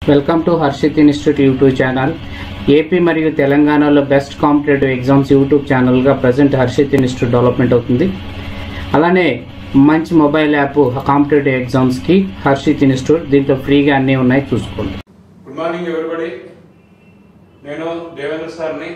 welcome to Harshit institute YouTube channel AP మరియు తెలంగాణలో best competitive exams YouTube ఛానల్గా present Harshit institute development అవుతుంది అలానే మంచి మొబైల్ యాప్ కాంపిటేటివ్ ఎగ్జామ్స్కి హర్షిత్ ఇన్స్టిట్యూట్ దీంట్లో ఫ్రీగా అన్నీ ఉన్నాయి చూసుకోండి గుడ్ మార్నింగ్ ఎవరిబడి నేను దేవేంద్ర సార్ని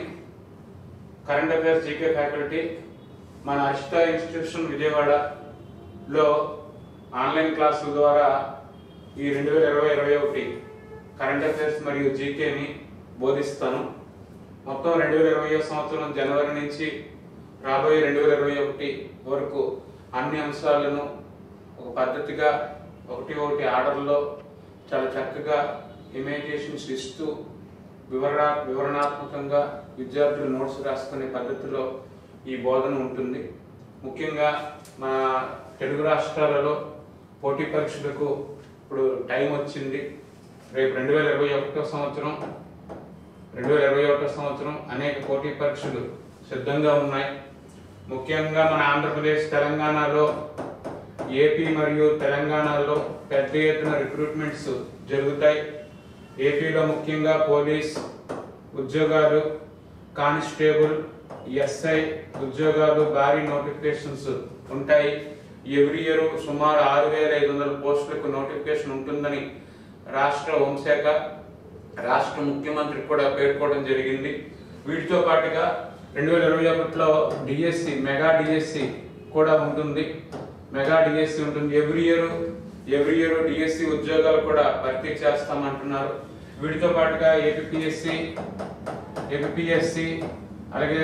కరెంట్ అఫైర్స్ జీకే ఫ్యాకల్టీ మన అష్ట ఇన్స్టిట్యూషన్ విజయవాడలో ఆన్లైన్ క్లాసుల ద్వారా ఈ రెండు వేల ఇరవై ఇరవై ఒకటి కరెంట్ అఫైర్స్ మరియు జీకేని బోధిస్తాను మొత్తం రెండు వేల ఇరవై సంవత్సరం జనవరి నుంచి రాబోయే రెండు వేల ఇరవై ఒకటి వరకు అన్ని అంశాలను ఒక పద్ధతిగా ఒకటి ఒకటి ఆర్డర్లో చాలా చక్కగా ఇమేజేషన్స్ ఇస్తూ వివరణ వివరణాత్మకంగా విద్యార్థులు నోట్స్ రాసుకునే పద్ధతిలో ఈ బోధన ఉంటుంది ముఖ్యంగా మన తెలుగు రాష్ట్రాలలో పోటీ పరీక్షలకు ఇప్పుడు టైం వచ్చింది రేపు రెండు వేల ఇరవై ఒకటో సంవత్సరం రెండు వేల ఇరవై ఒకటో సంవత్సరం అనేక పోటీ పరీక్షలు సిద్ధంగా ఉన్నాయి ముఖ్యంగా మన ఆంధ్రప్రదేశ్ తెలంగాణలో ఏపీ మరియు తెలంగాణలో పెద్ద ఎత్తున రిక్రూట్మెంట్స్ జరుగుతాయి ఏపీలో ముఖ్యంగా పోలీస్ ఉద్యోగాలు కానిస్టేబుల్ ఎస్ఐ ఉద్యోగాలు భారీ నోటిఫికేషన్స్ ఉంటాయి ఎవ్రీ ఇయర్ సుమారు ఆరు వేల ఐదు వందల పోస్టులకు నోటిఫికేషన్ ఉంటుందని రాష్ట్ర హోంశాఖ రాష్ట్ర ముఖ్యమంత్రి కూడా పేర్కోవడం జరిగింది వీటితో పాటుగా రెండు వేల ఇరవై ఒకటిలో డిఎస్సి మెగా డిఎస్సి కూడా ఉంటుంది మెగా డిఎస్సి ఉంటుంది every year every year DSC ఉద్యోగాలు కూడా భర్తీ చేస్తామంటున్నారు వీటితో పాటుగా ఏపీఎస్సి ఏపీఎస్సి అలాగే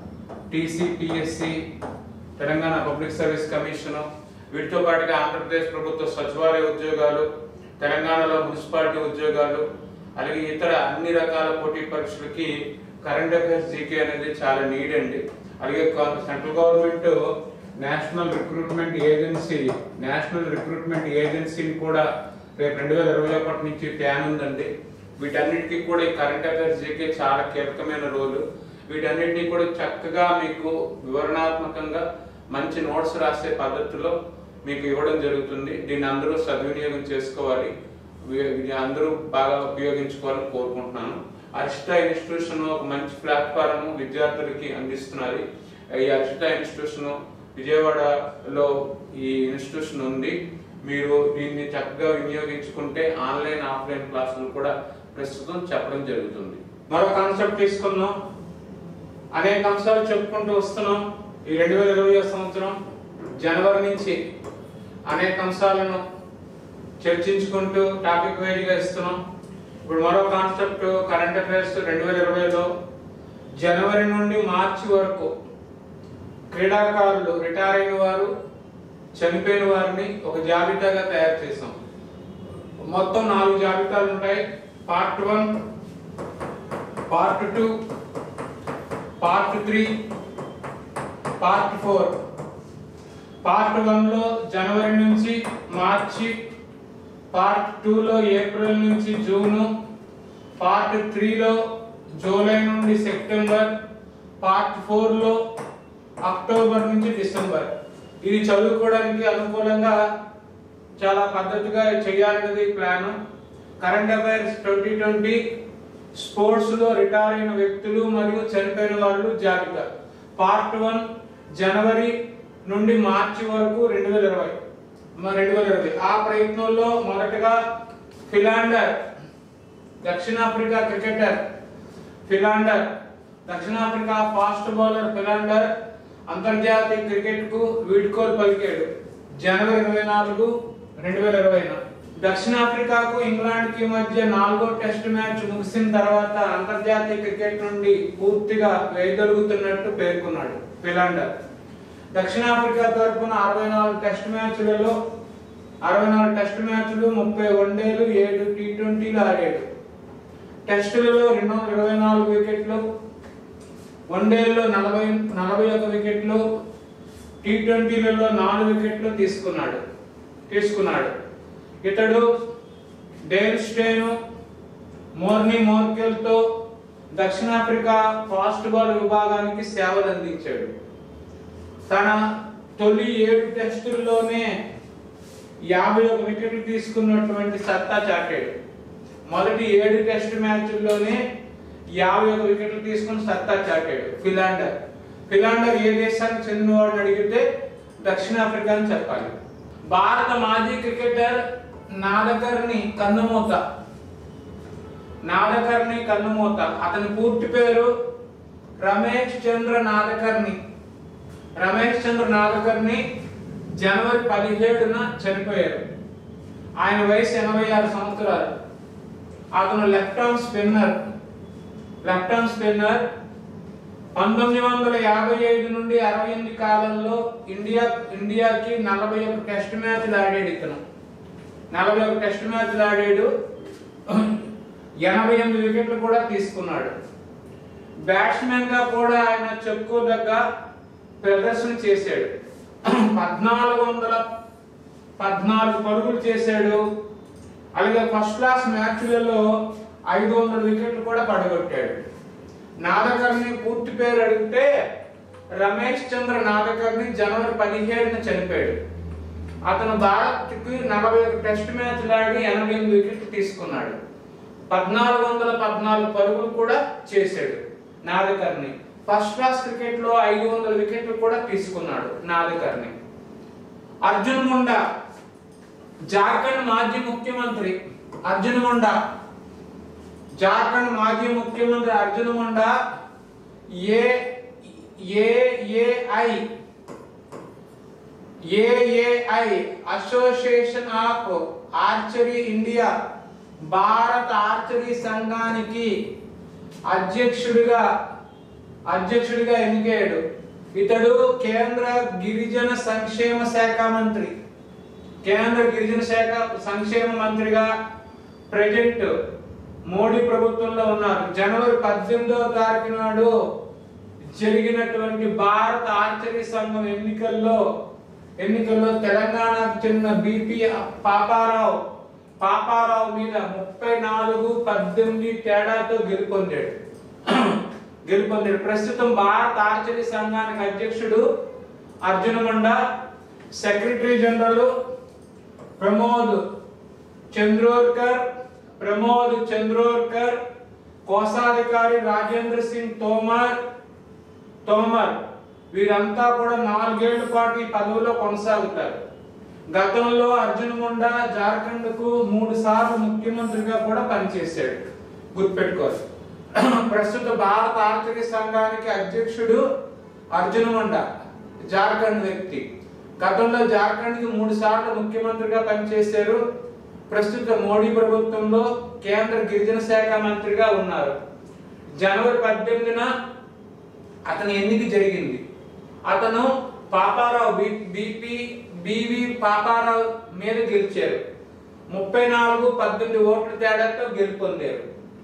TSPSC Telangana public service commission వీటితో పాటుగా ఆంధ్రప్రదేశ్ ప్రభుత్వ సచివాలయ ఉద్యోగాలు తెలంగాణలో మున్సిపాలిటీ ఉద్యోగాలు అలాగే ఇతర అన్ని రకాల పోటీ పరీక్షలకి కరెంట్ అఫైర్స్ జీకే అనేది చాలా నీడ్ అండి అలాగే central government national recruitment agency national recruitment ఏజెన్సీని కూడా రేపు రెండు వేల ఇరవై ఒకటి నుంచి ట్యాన్ ఉందండి వీటన్నిటికీ కూడా ఈ కరెంట్ అఫైర్స్ జీకే చాలా కీలకమైన రోలు వీటన్నిటిని కూడా చక్కగా మీకు వివరణాత్మకంగా మంచి నోట్స్ రాసే పద్ధతిలో మీకు ఇవ్వడం జరుగుతుంది దీన్ని అందరూ సద్వినియోగం చేసుకోవాలి వీ- ఇది అందరూ బాగా ఉపయోగించుకోవాలని కోరుకుంటున్నాను అర్షిత ఇన్స్టిట్యూషన్ ఒక మంచి ప్లాట్ఫారం విద్యార్థులకి అందిస్తున్నది ఈ అర్షిత ఇన్స్టిట్యూషన్ విజయవాడలో ఈ ఇన్స్టిట్యూషన్ ఉంది మీరు దీన్ని చక్కగా వినియోగించుకుంటే ఆన్లైన్ ఆఫ్లైన్ క్లాసులు కూడా ప్రస్తుతం చెప్పడం జరుగుతుంది మరో కాన్సెప్ట్ తీసుకుందాం అనేక అంశాలు చెప్పుకుంటూ వస్తున్నాం ఈ రెండు వేల ఇరవై సంవత్సరం జనవరి నుంచి అనేక అంశాలను చర్చించుకుంటూ టాపిక్ వైజ్గా ఇస్తున్నాం ఇప్పుడు మరో కాన్సెప్ట్ కరెంట్ అఫైర్స్ రెండు వేల ఇరవైలో జనవరి నుండి మార్చి వరకు క్రీడాకారులు రిటైర్ అయిన వారు చనిపోయిన వారిని ఒక జాబితాగా తయారు చేసాం మొత్తం నాలుగు జాబితాలు ఉంటాయి part one part two part three part four part వన్లో జనవరి నుంచి మార్చి పార్ట్ టూలో ఏప్రిల్ నుంచి జూను పార్ట్ త్రీలో జూలై నుండి సెప్టెంబర్ పార్ట్ ఫోర్లో అక్టోబర్ నుంచి డిసెంబర్ ఇది చదువుకోవడానికి అనుకూలంగా చాలా పద్ధతిగా చేయాలన్నది plan current affairs twenty twenty sports లో రిటైర్ అయిన వ్యక్తులు మరియు చనిపోయిన వాళ్ళు జాబితా పార్ట్ వన్ జనవరి నుండి మార్చి వరకు రెండు వేల ఇరవై రెండు వేల ఇరవై ఆ ప్రయత్నంలో మొదటగా ఫిలాండర్ దక్షిణాఫ్రికా క్రికెటర్ ఫిలాండర్ దక్షిణాఫ్రికా ఫాస్ట్ బౌలర్ ఫిలాండర్ అంతర్జాతీయ క్రికెట్ కు వీడ్కోలు పలికాడు జనవరి ఇరవై నాలుగు రెండు వేల ఇరవై దక్షిణాఫ్రికాకు ఇంగ్లాండ్ కి మధ్య నాలుగో టెస్ట్ మ్యాచ్ ముగిసిన తర్వాత అంతర్జాతీయ క్రికెట్ నుండి పూర్తిగా వేయగలుగుతున్నట్టు పేర్కొన్నాడు ఫిలాండర్ దక్షిణాఫ్రికా తరపున అరవై నాలుగు టెస్ట్ మ్యాచ్లలో అరవై నాలుగు టెస్ట్ మ్యాచ్లు ముప్పై వన్డేలు ఏడు టీ ట్వంటీలు ఆడాడు టెస్టులలో రెండు వందల ఇరవై నాలుగు వికెట్లు వన్డేల్లో నలభై నలభై ఒక వికెట్లు టీ ట్వంటీలలో నాలుగు వికెట్లు తీసుకున్నాడు తీసుకున్నాడు ఇతడు డేల్ స్టేను మోర్ని మోర్కెల్తో దక్షిణాఫ్రికా ఫాస్ట్ బాల్ విభాగానికి సేవలు అందించాడు తన తొలి ఏడు టెస్టుల్లోనే యాభై ఒక వికెట్లు తీసుకున్నటువంటి సత్తా చాటాడు మొదటి ఏడు టెస్ట్ మ్యాచ్ల్లోనే యాభై ఒక వికెట్లు తీసుకుని సత్తా చాటాడు ఫిలాండర్ ఫిలాండర్ ఏ దేశానికి చెందినవాడిని అడిగితే దక్షిణాఫ్రికా అని చెప్పాలి భారత మాజీ క్రికెటర్ నాదకర్ని కన్నుమూత నాదకర్ని కన్నుమూత అతని పూర్తి పేరు రమేష్ చంద్ర నాదకర్ని రమేష్ చంద్ర నాదకర్ని జనవరి పదిహేడున చనిపోయారు ఆయన వయసు ఎనభై ఆరు సంవత్సరాలు అతను left arm spinner left arm spinner పంతొమ్మిది వందల యాభై ఐదు నుండి అరవై ఎనిమిది కాలంలో ఇండియా ఇండియాకి నలభై ఒక టెస్ట్ మ్యాచ్లు ఆడాడు ఇతను నలభై ఒక టెస్ట్ మ్యాచ్లు ఆడాడు ఎనభై ఎనిమిది వికెట్లు కూడా తీసుకున్నాడు బ్యాట్స్మెన్ గా కూడా ఆయన చెప్పుకోదగ్గ ప్రదర్శన చేశాడు పద్నాలుగు వందల పద్నాలుగు పరుగులు చేశాడు అలాగే ఫస్ట్ క్లాస్ మ్యాచ్లలో ఐదు వందల వికెట్లు కూడా పడగొట్టాడు నాదకర్ని పూర్తి పేరు అడిగితే రమేష్ చంద్ర నాదకర్ని జనవరి పదిహేడున చనిపోయాడు అతను భారత్కి నలభై ఒక టెస్ట్ మ్యాచ్లు ఆడి ఎనభై ఎనిమిది వికెట్లు తీసుకున్నాడు పద్నాలుగు వందల పద్నాలుగు పరుగులు కూడా చేశాడు నాదకర్ని ఫస్ట్ క్లాస్ క్రికెట్ లో ఐదు వందల వికెట్లు కూడా తీసుకున్నాడు నాదకర్ని అర్జున్ ముండా జార్ఖండ్ మాజీ ముఖ్యమంత్రి అర్జున్ ముండా జార్ఖండ్ మాజీ ముఖ్యమంత్రి Arjun Munda A AAI AAI association of archery India భారత ఆర్చరీ సంఘానికి అధ్యక్షుడిగా అధ్యక్షుడిగా ఎన్నికయ్యాడు ఇతడు కేంద్ర గిరిజన సంక్షేమ శాఖ మంత్రి కేంద్ర గిరిజన శాఖ సంక్షేమ మంత్రిగా ప్రజెంట్ మోడీ ప్రభుత్వంలో ఉన్నారు జనవరి పద్దెనిమిదవ తారీఖు నాడు జరిగినటువంటి భారత ఆర్చరీ సంఘం ఎన్నికల్లో ఎన్నికల్లో తెలంగాణకు చెందిన బిపి పాపారావు పాపారావు మీద ముప్పై నాలుగు పద్దెనిమిది తేడాతో గెలుపొందాడు గెలుపొందాడు ప్రస్తుతం భారత ఆర్చరీ సంఘానికి అధ్యక్షుడు అర్జున మండ సెక్రటరీ జనరల్ ప్రమోద్ చంద్రోర్కర్ ప్రమోద్ చంద్రోర్కర్ కోశాధికారి రాజేంద్ర సింగ్ తోమర్ తోమర్ వీరంతా కూడా నాలుగేళ్ల పాటు ఈ పదవిలో కొనసాగుతారు గతంలో అర్జున్ ముండా జార్ఖండ్ కు మూడు సార్లు ముఖ్యమంత్రిగా కూడా పనిచేశాడు గుర్తుపెట్టుకోవాలి ప్రస్తుత భారత ఆర్థిక సంఘానికి అధ్యక్షుడు అర్జున్ ముండా జార్ఖండ్ వ్యక్తి గతంలో జార్ఖండ్ కి మూడు సార్లు ముఖ్యమంత్రిగా పనిచేశారు ప్రస్తుత మోడీ ప్రభుత్వంలో కేంద్ర గిరిజన శాఖ మంత్రిగా ఉన్నారు జనవరి పద్దెనిమిదిన అతని ఎన్నిక జరిగింది అతను Paparao B- BP BV Paparao మీద గెలిచారు ముప్పై నాలుగు పద్దెనిమిది ఓట్ల తేడాతో గెలుపొందారు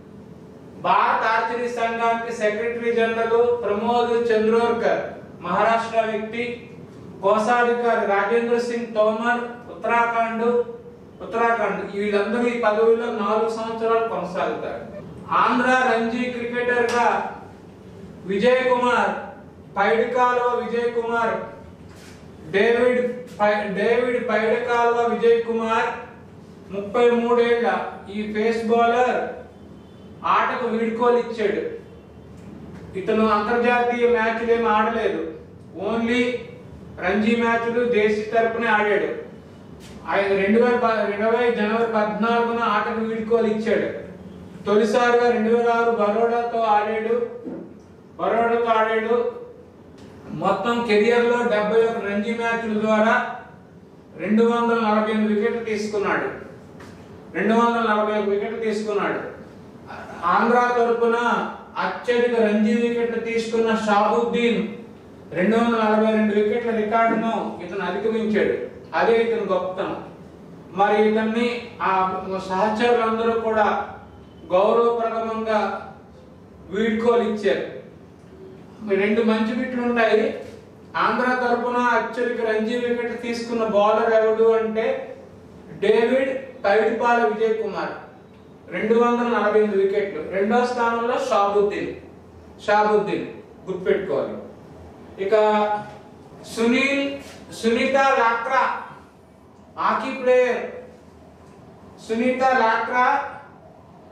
భారత ఆర్చరీ సంఘానికి సెక్రటరీ జనరల్ ప్రమోద్ చంద్రోర్కర్ మహారాష్ట్ర వ్యక్తి కోశాధికారి రాజేంద్ర సింగ్ తోమర్ ఉత్తరాఖండ్ ఉత్తరాఖండ్ వీళ్ళందరూ ఈ పదవిలో నాలుగు సంవత్సరాలు కొనసాగుతారు ఆంధ్ర రంజీ క్రికెటర్ గా విజయ్ కుమార్ పైడికాలువ విజయ్ కుమార్ డేవిడ్ పై- డేవిడ్ పైడికాలువ విజయ్ కుమార్ ముప్పై మూడేళ్ల ఈ ఫేస్ బౌలర్ ఆటకు వీడ్కోలు ఇచ్చాడు ఇతను అంతర్జాతీయ మ్యాచ్లు ఏమి ఆడలేదు ఓన్లీ రంజీ మ్యాచ్లు దేశీ తరపునే ఆడాడు ఆయన రెండు వేల ప- ఇరవై జనవరి పద్నాలుగున ఆటకు వీడ్కోలు ఇచ్చాడు తొలిసారిగా రెండు వేల ఆరు బరోడాతో ఆడాడు బరోడాతో ఆడాడు మొత్తం కెరియర్ లో డెబ్బై ఒక రంజీ మ్యాచ్ల ద్వారా రెండు వందల నలభై ఎనిమిది వికెట్లు తీసుకున్నాడు రెండు వందల నలభై ఒక వికెట్లు తీసుకున్నాడు ఆంధ్ర తరపున అత్యధిక రంజీ వికెట్లు తీసుకున్న షాబుద్దీన్ రెండు వందల నలభై రెండు వికెట్ల రికార్డును ఇతను అధిగమించాడు అదే ఇతని గొప్పతనం మరి ఇతన్ని ఆ సహచరులందరూ కూడా గౌరవప్రదంగా వీడ్కోలు ఇచ్చారు మరి రెండు మంచి వికెట్లు ఉంటాయి ఆంధ్ర తరపున అత్యధిక రంజీ వికెట్ తీసుకున్న బౌలర్ ఎవడు అంటే డేవిడ్ పైడిపాల విజయ్ కుమార్ రెండు వందల నలభై ఎనిమిది వికెట్లు రెండో స్థానంలో షాబుద్దీన్ షాబుద్దీన్ గుర్తుపెట్టుకోవాలి ఇక Sunil Sunita Lakra hockey player Sunita Lakra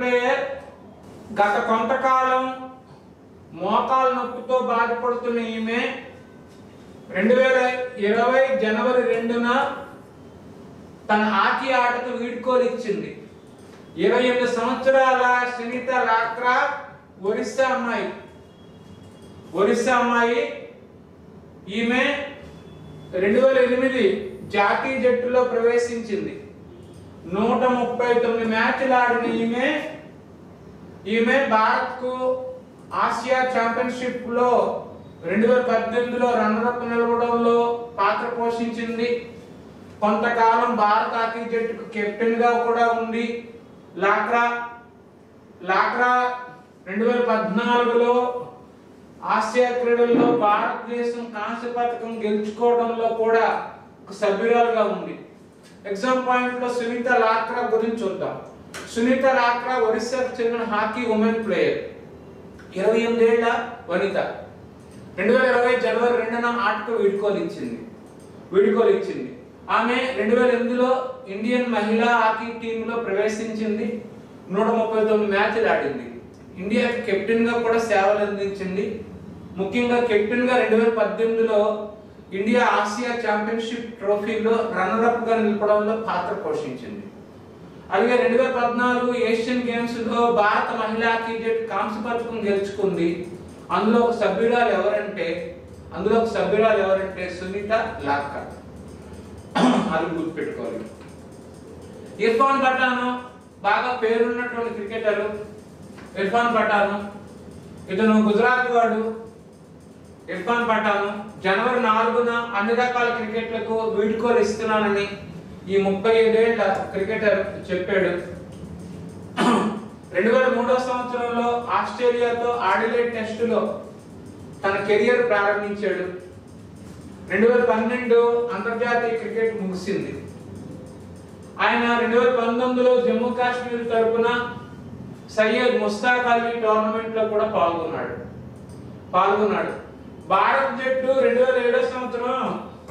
player గత కొంతకాలం మోకాలు నొప్పితో బాధపడుతున్న ఈమె రెండు వేల ఇరవై జనవరి రెండున తన హాకీ ఆటకు వీడ్కోలు ఇచ్చింది ఇరవై ఎనిమిది సంవత్సరాల సునీత లాక్రా ఒరిస్సా అమ్మాయి ఒరిస్సా అమ్మాయి ఈమె రెండు వేల ఎనిమిది జాతీయ జట్టులో ప్రవేశించింది నూట ముప్పై తొమ్మిది మ్యాచ్లు ఆడిన ఈమె ఈమె భారత్కు ఆసియా ఛాంపియన్షిప్ లో రెండు వేల పద్దెనిమిదిలో రన్నరప్ నిలవడంలో పాత్ర పోషించింది కొంతకాలం భారత హాకీ జట్టుకు కెప్టెన్ గా కూడా ఉంది లాక్రా లాక్రా రెండు వేల పద్నాలుగులో ఆసియా క్రీడల్లో భారతదేశం కాంస్య పథకం గెలుచుకోవడంలో కూడా ఒక సభ్యురాలుగా ఉంది ఎగ్జామ్ పాయింట్ లో సునీత లాక్రా గురించి చూద్దాం సునీత లాక్రా ఒరిస్సాకు చెందిన హాకీ ఉమెన్ ప్లేయర్ ఇరవై ఎనిమిదేళ్ల వనిత రెండు వేల ఇరవై జనవరి రెండున ఆటకు వీడ్కోలు ఇచ్చింది వీడ్కోలు ఇచ్చింది ఆమె రెండు వేల ఎనిమిదిలో ఇండియన్ మహిళా హాకీ టీంలో ప్రవేశించింది నూట ముప్పై తొమ్మిది మ్యాచ్లు ఆడింది ఇండియాకి కెప్టెన్ గా కూడా సేవలు అందించింది ముఖ్యంగా కెప్టెన్ గా రెండు వేల పద్దెనిమిదిలో ఇండియా ఆసియా ఛాంపియన్షిప్ ట్రోఫీలో రన్నర్ అప్ గా నిలపడంలో పాత్ర పోషించింది అలాగే రెండు వేల పద్నాలుగు ఏషియన్ గేమ్స్ లో భారత మహిళా హాకీ జట్టు కాంస్య పథకం గెలుచుకుంది అందులో ఒక సభ్యురాలు ఎవరంటే అందులో ఒక సభ్యురాలు ఎవరంటే సునీత లాక్కర్ అది గుర్తుపెట్టుకోవాలి ఇర్ఫాన్ పఠాన్ బాగా పేరున్నటువంటి క్రికెటర్ ఇర్ఫాన్ పఠాన్ ఇతను గుజరాత్ వాడు ఇర్ఫాన్ పఠాన్ జనవరి నాలుగున అన్ని రకాల క్రికెట్లకు వీడ్కోలు ఇస్తున్నానని ఈ ముప్పై ఐదేళ్ల క్రికెటర్ చెప్పాడు రెండు వేల మూడో సంవత్సరంలో ఆస్ట్రేలియాతో ఆడిలేడ్ టెస్టులో తన కెరియర్ ప్రారంభించాడు రెండు వేల పన్నెండు అంతర్జాతీయ క్రికెట్ ముగిసింది ఆయన రెండు వేల పంతొమ్మిదిలో జమ్మూ కాశ్మీర్ తరపున సయ్యద్ ముస్తాక్ అలీ టోర్నమెంట్ లో కూడా పాల్గొన్నాడు పాల్గొన్నాడు భారత్ జట్టు రెండు వేల ఏడో సంవత్సరం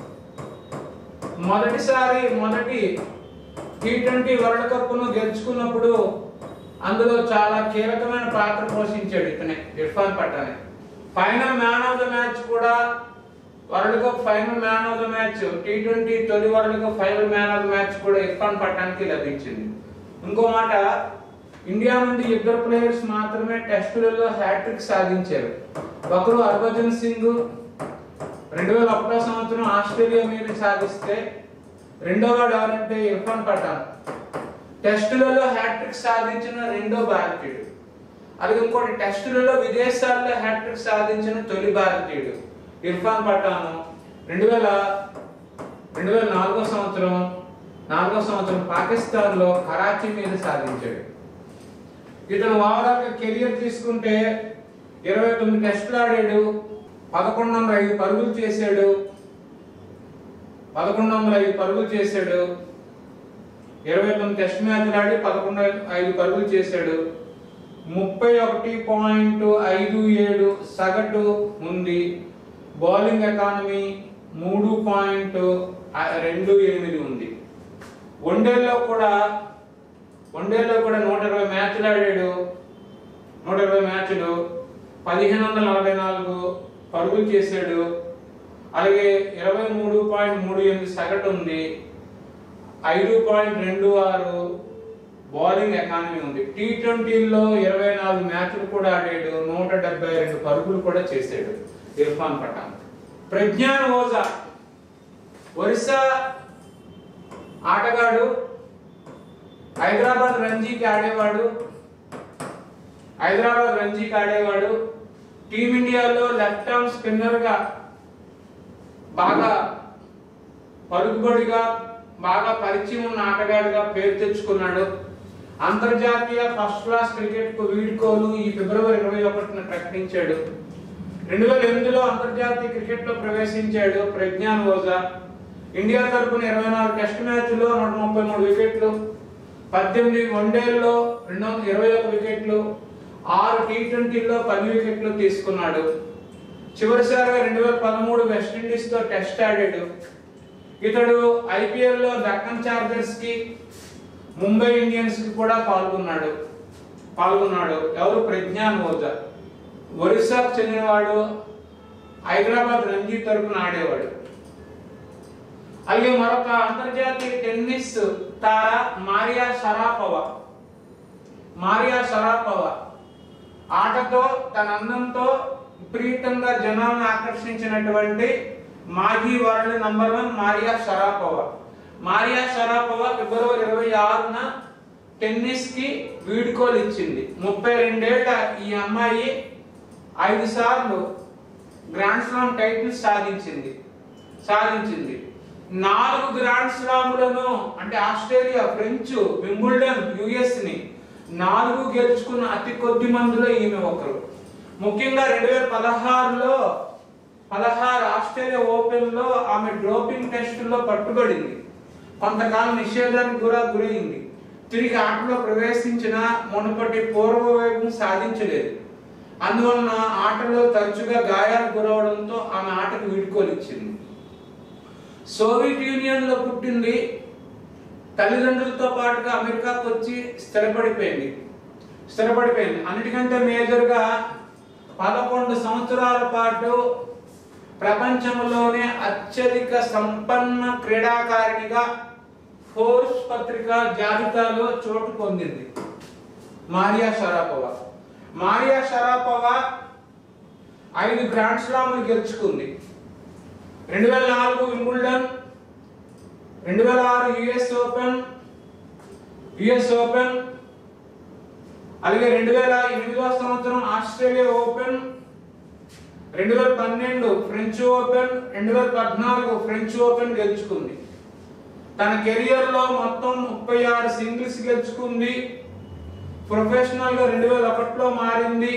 మొదటిసారి మొదటి టీ ట్వంటీ వరల్డ్ కప్ ను గెలుచుకున్నప్పుడు అందులో చాలా కీలకమైన పాత్ర పోషించాడు ఇతనే Irfan Pathan final man of the match కూడా world cup final man of the match T twenty తొలి world cup final man of the match కూడా ఇర్ఫాన్ పఠాన్కి లభించింది ఇంకో మాట ఇండియా నుండి ఇద్దరు ప్లేయర్స్ మాత్రమే టెస్టులలో హ్యాట్రిక్ సాధించారు ఒకరు హర్భజన్ సింగ్ రెండు వేల ఒకటో సంవత్సరం ఆస్ట్రేలియా మీద సాధిస్తే రెండో వాడు ఎవరంటే ఇర్ఫాన్ పఠాన్ టెస్టులలో హ్యాట్రిక్ సాధించిన రెండో భారతీయుడు అలాగే ఇంకోటి టెస్టులలో విదేశాల్లో హ్యాట్రిక్ సాధించిన తొలి భారతీయుడు ఇర్ఫాన్ పఠాన్ రెండు వేల రెండు వేల నాలుగో సంవత్సరం నాలుగో సంవత్సరం పాకిస్తాన్ లో కరాచీ మీద సాధించాడు ఇతను ఓవరాల్ కెరియర్ తీసుకుంటే ఇరవై తొమ్మిది టెస్టులు ఆడాడు పదకొండు వందల ఐదు పరుగులు చేశాడు పదకొండు వందల ఐదు పరుగులు చేశాడు ఇరవై తొమ్మిది టెస్ట్ మ్యాచ్లు ఆడి పదకొండు ఐదు పరుగులు చేశాడు ముప్పై ఒకటి పాయింట్ ఐదు ఏడు సగటు ఉంది బౌలింగ్ ఎకానమీ మూడు పాయింట్ రెండు ఎనిమిది ఉంది వన్డేల్లో కూడా వన్డేల్లో కూడా నూట ఇరవై మ్యాచ్లు ఆడాడు నూట ఇరవై మ్యాచ్లు పదిహేను వందల నలభై నాలుగు పరుగులు చేశాడు అలాగే ఇరవై మూడు పాయింట్ మూడు ఎనిమిది సగటు ఉంది ఐదు పాయింట్ రెండు ఆరు బౌలింగ్ ఎకానమీ ఉంది టీ ట్వంటీలో ఇరవై నాలుగు మ్యాచ్లు కూడా ఆడాడు నూట డెబ్బై రెండు పరుగులు కూడా చేశాడు ఇర్ఫాన్ పఠాన్ ప్రజ్ఞాన్ ఓజా ఒరిస్సా ఆటగాడు హైదరాబాద్ రంజీకి ఆడేవాడు హైదరాబాద్ రంజీకి ఆడేవాడు టీమిండియాలో లెఫ్ట్ ఆర్మ్ స్పిన్నర్ గా బాగా పలుకుబడిగా బాగా పరిచయం ఉన్న ఆటగాడిగా పేరు తెచ్చుకున్నాడు అంతర్జాతీయ ఫస్ట్ క్లాస్ క్రికెట్ కు వీడ్కోలు ఈ ఫిబ్రవరి ఇరవై ఒకటిన ప్రకటించాడు రెండు వేల ఎనిమిదిలో అంతర్జాతీయ క్రికెట్ లో ప్రవేశించాడు ప్రజ్ఞాన్ ఓజా ఇండియా తరపున ఇరవై నాలుగు టెస్ట్ మ్యాచ్లో నూట ముప్పై మూడు వికెట్లు పద్దెనిమిది వన్డేల్లో రెండు వందల ఇరవై ఒక వికెట్లు ఆరు టీ ట్వంటీలో పది వికెట్లు తీసుకున్నాడు చివరిసారిగా రెండు వేల పదమూడు వెస్టిండీస్ తో టెస్ట్ ఆడాడు ఇతడు ఐపీఎల్ లో దక్కన్ చార్జర్స్ కి ముంబై ఇండియన్స్ కి కూడా పాల్గొన్నాడు పాల్గొన్నాడు ఎవరు ప్రజ్ఞాన్ ఓజా ఒరిస్సాకు చెందినవాడు హైదరాబాద్ రంజీ తరపున ఆడేవాడు అలాగే మరొక అంతర్జాతీయ టెన్నిస్ తార మారియా షరాపోవా మారియా షరాపోవా ఆటతో తన అందంతో విపరీతంగా జనాలను ఆకర్షించినటువంటి మాజీ world number one Maria Sharapova Maria Sharapova February ఇరవై ఆరున టెన్నిస్ కి వీడ్కోలు ఇచ్చింది ముప్పై రెండేళ్ల ఈ అమ్మాయి ఐదు సార్లు గ్రాండ్ స్లామ్ టైటిల్ సాధించింది సాధించింది నాలుగు గ్రాండ్ స్లాములను అంటే ఆస్ట్రేలియా ఫ్రెంచ్ వింబుల్డన్ యుఎస్ ని నాలుగు గెలుచుకున్న అతి కొద్ది మందిలో ఈమె ఒకరు ముఖ్యంగా రెండు వేల పదహారులో పదహారు ఆస్ట్రేలియా ఓపెన్ లో ఆమె డోపింగ్ టెస్టుల్లో పట్టుబడింది కొంతకాలం నిషేధానికి కూడా గురైంది తిరిగి ఆటలో ప్రవేశించిన మునుపటి పూర్వ వైపు సాధించలేదు అందువలన ఆటలో తరచుగా గాయాలు గురవడంతో ఆమె ఆటకు వీడ్కోలిచ్చింది సోవియట్ యూనియన్ లో పుట్టింది తల్లిదండ్రులతో పాటుగా అమెరికాకు వచ్చి స్థిరపడిపోయింది స్థిరపడిపోయింది అన్నిటికంటే మేజర్గా పదకొండు సంవత్సరాల పాటు ప్రపంచంలోనే అత్యధిక సంపన్న క్రీడాకారిణిగా ఫోర్స్ పత్రిక జాబితాలో చోటు పొందింది మారియా షరాపోవా మారియా షరాపోవా ఐదు గ్రాండ్ స్లామ్లు గెలుచుకుంది రెండు వేల నాలుగు వింబుల్డన్ రెండు వేల ఆరు యుఎస్ ఓపెన్ యుఎస్ ఓపెన్ అలాగే రెండు వేల ఎనిమిదవ సంవత్సరం ఆస్ట్రేలియా ఓపెన్ రెండు వేల పన్నెండు ఫ్రెంచ్ ఓపెన్ రెండు వేల పద్నాలుగు ఫ్రెంచ్ ఓపెన్ గెలుచుకుంది తన కెరియర్ లో మొత్తం ముప్పై ఆరు సింగిల్స్ గెలుచుకుంది ప్రొఫెషనల్ గా రెండు వేల ఒకటిలో మారింది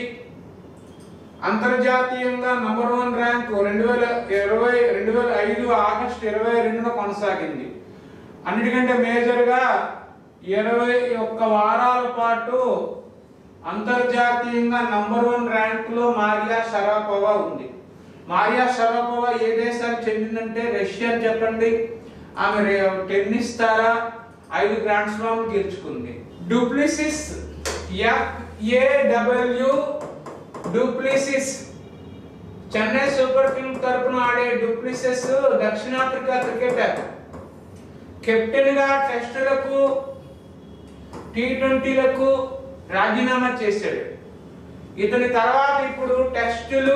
అంతర్జాతీయంగా నంబర్ వన్ ర్యాంక్ రెండు వేల ఇరవై రెండు వేల ఐదు ఆగస్టు ఇరవై రెండున కొనసాగింది అన్నిటికంటే మేజర్ గా ఇరవై ఒక్క వారాల పాటు అంతర్జాతీయంగా నంబర్ వన్ ర్యాంక్ లో మారియా షరాపోవా ఉంది మారియా షరాపోవా ఏ దేశానికి చెందిందంటే రష్యా అని చెప్పండి ఆమె రే- టెన్నిస్ తార ఐదు గ్రాండ్ స్లామ్ గెలుచుకుంది Du Plessis FAW Du Plessis Chennai super king తరపున ఆడే డూప్లిసిస్ దక్షిణాఫ్రికా క్రికెటర్ కెప్టెన్ గా టెస్టులకు టీ ట్వంటీలకు రాజీనామా చేశాడు ఇతని తర్వాత ఇప్పుడు టెస్టులు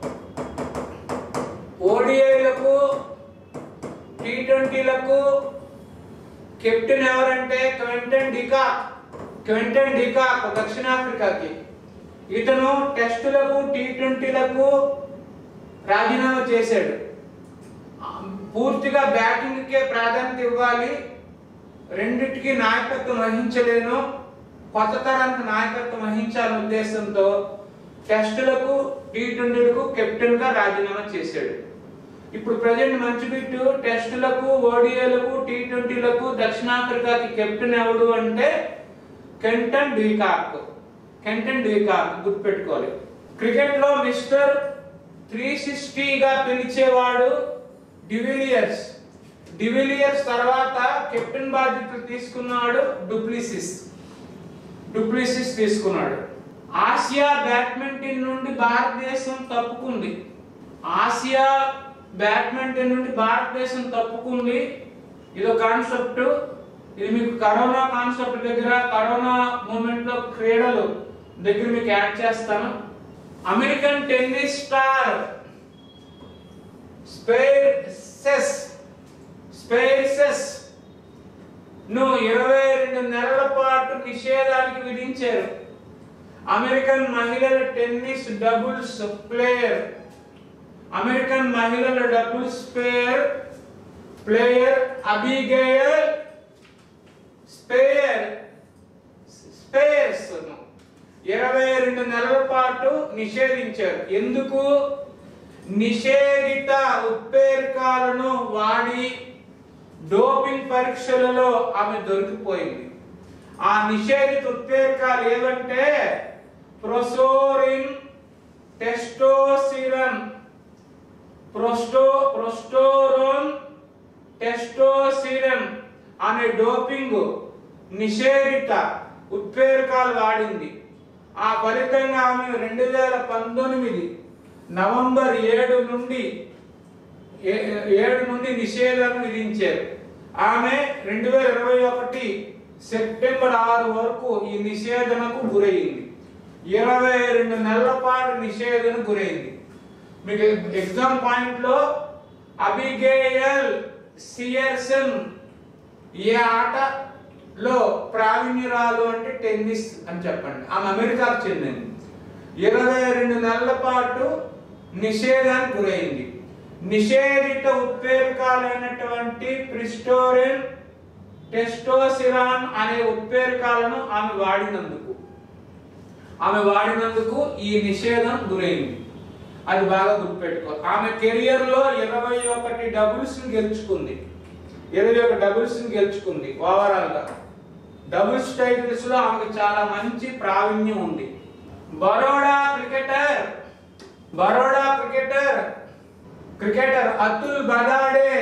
ఓడిఐలకు టీ ట్వంటీలకు కెప్టెన్ ఎవరంటే క్వింటన్ డికాక్ క్వింటన్ డికాక్ దక్షిణాఫ్రికాకి ఇతను టెస్టులకు టీ ట్వంటీలకు రాజీనామా చేశాడు పూర్తిగా బ్యాటింగ్కే ప్రాధాన్యత ఇవ్వాలి రెండిటికి నాయకత్వం వహించలేను కొత్త తరానికి నాయకత్వం వహించాలనే ఉద్దేశంతో టెస్టులకు టీ ట్వంటీలకు కెప్టెన్ గా రాజీనామా చేశాడు ఇప్పుడు ప్రజెంట్ మంచి బిట్టు టెస్టులకు ఓడిఐలకు టీ ట్వంటీలకు దక్షిణాఫ్రికాకి కెప్టెన్ ఎవడు అంటే కెంటన్ డీకాక్ కెంటన్ డీకాక్ గుర్తుపెట్టుకోవాలి క్రికెట్ లో మిస్టర్ త్రీ సిక్స్టీగా పిలిచేవాడు డివిలియర్స్ డివిలియర్స్ తర్వాత కెప్టెన్ బాధ్యతలు తీసుకున్నాడు డూప్లిసిస్ డూప్లిసిస్ తీసుకున్నాడు ఆసియా బ్యాడ్మింటన్ నుండి భారతదేశం తప్పుకుంది ఆసియా బ్యాడ్మింటన్ నుండి భారతదేశం తప్పుకుంది ఇదో కాన్సెప్ట్ ఇది మీకు కరోనా కాన్సెప్ట్ దగ్గర కరోనా మూమెంట్ లో క్రీడలు దగ్గర మీకు యాడ్ చేస్తాను American tennis star Spears Spears ను ఇరవై రెండు నెలల పాటు నిషేధానికి విధించారు అమెరికన్ మహిళల టెన్నిస్ డబుల్స్ ప్లేయర్ అమెరికన్ మహిళల doubles player player Abigail Spear Spears ఇరవై రెండు నెలల పాటు నిషేధించారు ఎందుకు నిషేధిత ఉత్ప్రేరకాలను వాడి డోపింగ్ పరీక్షలలో ఆమె దొరికిపోయింది ఆ నిషేధిత ఉత్ప్రేరకాలు ఏవంటే ప్రొసోరిన్ టెస్టోసిరన్ ప్రొస్టో ప్రొస్టోరోన్ టెస్టోసిరన్ అనే డోపింగ్ నిషేధిత ఉత్ప్రేరకాలు వాడింది ఆ ఫలితంగా ఆమె రెండు వేల పంతొమ్మిది నవంబర్ ఏడు నుండి ఏ- ఏడు నుండి నిషేధం విధించారు ఆమె రెండు వేల ఇరవై ఒకటి సెప్టెంబర్ ఆరు వరకు ఈ నిషేధనకు గురైంది ఇరవై రెండు నెలల పాటు నిషేధన గురైంది మీకు ఎగ్జామ్ పాయింట్ లో అబిగేయల్ సియర్సన్ ఏ ఆటలో ప్రావీణ్యురాలు అంటే టెన్నిస్ అని చెప్పండి ఆమె అమెరికాకు చెందింది ఇరవై రెండు నెలల పాటు నిషేధానికి గురైంది నిషేధిత ఉత్ప్రేరకాలైనటువంటి ప్రిస్టోరిన్ టెస్టోసిరాన్ అనే ఉత్ప్రేరకాలను ఆమె వాడినందుకు ఆమె వాడినందుకు ఈ నిషేధం గురైంది అది బాగా గుర్తుపెట్టుకో ఆమె కెరియర్ లో ఇరవై ఒకటి డబుల్స్ గెలుచుకుంది ఇరవై ఒక డబుల్స్ గెలుచుకుంది ఓవరాల్ గా డబుల్స్ టైటిల్స్ లో ఆమెకు చాలా మంచి ప్రావీణ్యం ఉంది Baroda cricketer Baroda cricketer cricketer Atul Bedade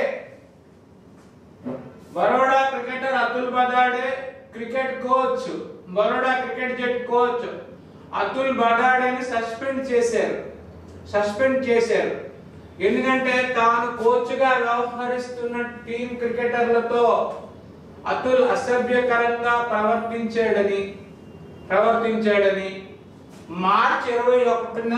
Baroda cricketer Atul Bedade cricket coach Baroda cricket జట్ కోచ్ అతుల్ బదాడేని సస్పెండ్ చేశారు సస్పెండ్ చేశారు ఎందుకంటే తాను కోచ్ గా వ్యవహరిస్తున్న టీం క్రికెటర్లతో అతుల్ అసభ్యకరంగా ప్రవర్తించాడని ప్రవర్తించాడని మార్చి ఇరవై ఒకటిన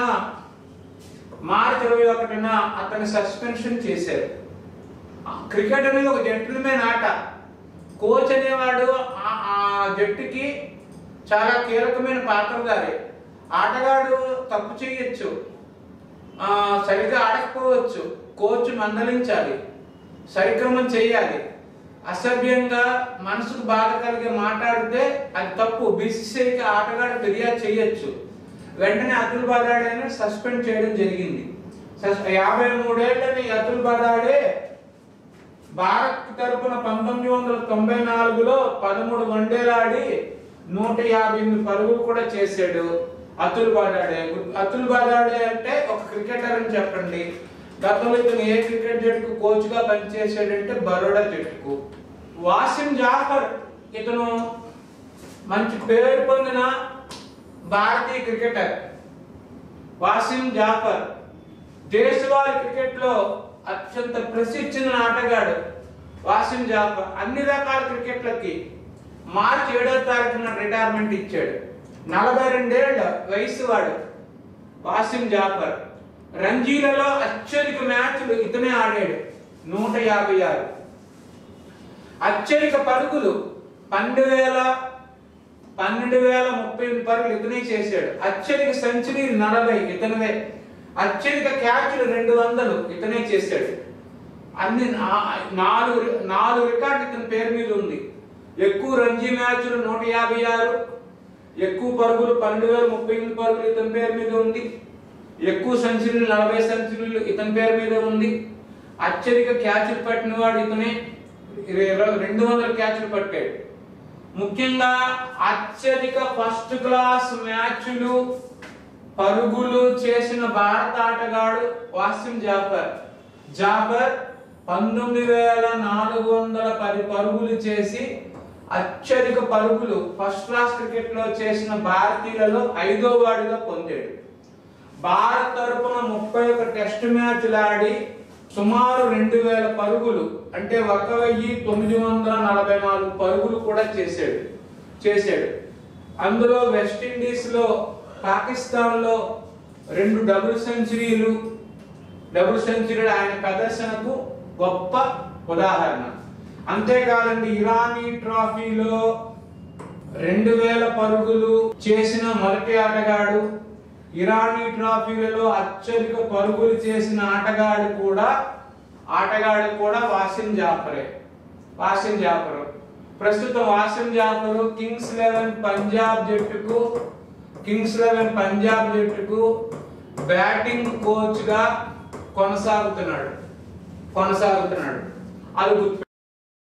మార్చి ఇరవై ఒకటిన అతని సస్పెన్షన్ చేశారు క్రికెట్ అనేది ఒక జెంటిల్మెన్ ఆట కోచ్ అనేవాడు ఆ- ఆ జట్టుకి చాలా కీలకమైన పాత్రధారి ఆటగాడు తప్పు చేయొచ్చు ఆ, సరిగ్గా ఆడకపోవచ్చు కోచ్ మందలించాలి సరిక్రమం చేయాలి అసభ్యంగా మనసుకు బాధ కలిగే మాట్లాడితే అది తప్పు బీసీసీఐకి ఆటగాడు ఫిర్యాదు చేయొచ్చు వెంటనే అతుల్ బదాడేని సస్పెండ్ చేయడం జరిగింది సస్- యాభై మూడేళ్ళని అతుల్ బదాడే భారత్ తరపున పంతొమ్మిది వందల తొంభై నాలుగులో పదమూడు వన్డేలాడి నూట యాభై ఎనిమిది పరుగులు కూడా చేశాడు అతుల్ బాదాడే అతుల్ బాదాడే అంటే ఒక క్రికెటర్ అని చెప్పండి గతంలో ఇతను ఏ క్రికెట్ జట్టుకు కోచ్ గా పనిచేసాడంటే బరోడా జట్టుకు వాసిం జాఫర్ ఇతను మంచి పేరు పొందిన భారతీయ క్రికెటర్ వాసిం జాఫర్ దేశవాళీ క్రికెట్ లో అత్యంత ప్రసిద్ధి చెందిన ఆటగాడు వాసిం జాఫర్ అన్ని రకాల క్రికెట్లకి మార్చి ఏడో తారీఖున రిటైర్మెంట్ ఇచ్చాడు నలభై రెండేళ్ల వయసు వాడు వాసిం జాఫర్ రంజీలలో అత్యధిక మ్యాచ్లు ఇతనే ఆడాడు నూట యాభై ఆరు అత్యధిక పరుగులు పన్నెండు వేల పన్నెండు వేల ముప్పై ఎనిమిది పరుగులు ఇతనే చేశాడు అత్యధిక సెంచరీ నలభై ఇతనివే అత్యధిక క్యాచ్లు రెండు వందలు ఇతనే చేశాడు అన్ని నా- నాలుగు నాలుగు రికార్డు ఇతని పేరు మీద ఉంది ఎక్కువ రంజీ మ్యాచ్లు నూట యాభై ఆరు ఎక్కువ పరుగులు పన్నెండు వేల ముప్పై ఎనిమిది పరుగులు ఇతని పేరు మీద ఉంది ఎక్కువ సెంచరీలు నలభై సెంచరీలు ఇతని పేరు మీద ఉంది అత్యధిక క్యాచ్లు పట్టిన వాడు ఇతనే ఇరవై- రెండు వందల క్యాచ్లు పట్టాడు ముఖ్యంగా అత్యధిక ఫస్ట్ క్లాస్ మ్యాచ్లు పరుగులు చేసిన భారత ఆటగాడు వాసిం జాఫర్ జాఫర్ పంతొమ్మిది వేల నాలుగు వందల పది పరుగులు చేసి అత్యధిక పరుగులు ఫస్ట్ క్లాస్ క్రికెట్ లో చేసిన భారతీయులలో ఐదో వాడిగా పొందాడు భారత్ తరపున ముప్పై ఒక టెస్ట్ మ్యాచ్లు ఆడి సుమారు రెండు వేల పరుగులు అంటే ఒక వెయ్యి తొమ్మిది వందల నలభై నాలుగు పరుగులు కూడా చేశాడు చేశాడు అందులో వెస్టిండీస్ లో పాకిస్తాన్ లో రెండు డబుల్ సెంచరీలు డబుల్ సెంచరీ ఆయన ప్రదర్శనకు గొప్ప ఉదాహరణ అంతేకాదండి ఇరానీ ట్రోఫీలో రెండు వేల పరుగులు చేసిన మొదటి ఆటగాడు ఇరానీ ట్రోఫీలలో అత్యధిక పరుగులు చేసిన ఆటగాడు కూడా ఆటగాడు కూడా వాసిం జాఫరే వాసిం జాఫర్ ప్రస్తుతం వాసిం జాఫర్ కింగ్స్ లెవెన్ పంజాబ్ జట్టుకు కింగ్స్ లెవెన్ పంజాబ్ జట్టుకు బ్యాటింగ్ కోచ్ గా కొనసాగుతున్నాడు కొనసాగుతున్నాడు అది గుర్తు